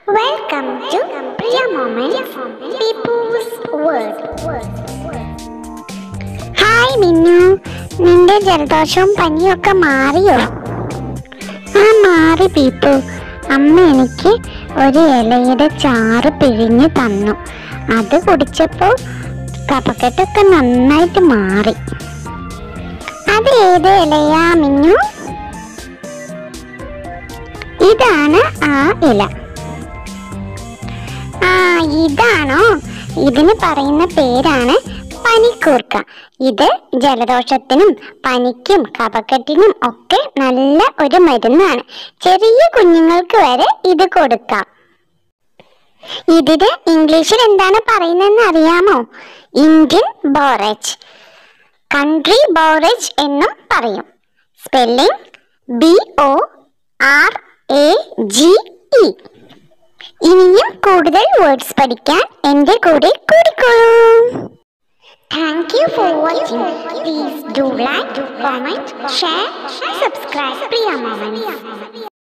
Welcome to Priya Moments People's World. Hi Minnu നിന്റെ ജലദോഷവും പനിയും ഒക്കെ മാറിയോ ആ മാറി പീപ്പു അമ്മ എനിക്ക് ഒരു ഇലയുടെ ചാറ് പിഴിഞ്ഞ് തന്നു അത് കുടിച്ചപ്പോൾ കഫക്കെട്ടൊക്കെ നന്നായിട്ട് മാറി അത് ഏത് ഇലയാ മിന്നു ഇതാണ് ആ ഇല ആ ഇതാണോ ഇതിന് പറയുന്ന പേരാണ് പനിക്കൂർക്ക ഇത് ജലദോഷത്തിനും പനിക്കും കഫക്കെട്ടിനും ഒക്കെ നല്ല ഒരു മരുന്നാണ് ചെറിയ കുഞ്ഞുങ്ങൾക്ക് വരെ ഇത് കൊടുക്കാം ഇതിന് ഇംഗ്ലീഷിൽ എന്താണ് പറയുന്നതെന്ന് അറിയാമോ ഇന്ത്യൻ ബോറേജ് കൺട്രി ബോറേജ് എന്നും പറയും spelling B O R A G E ഇനിയും കൂടുതൽ വേർഡ്സ് പഠിക്കാൻ എൻ്റെ കൂടെ കൂടിക്കോളൂ thank you for watching please do like comment share subscribe Priya മോമൻസ്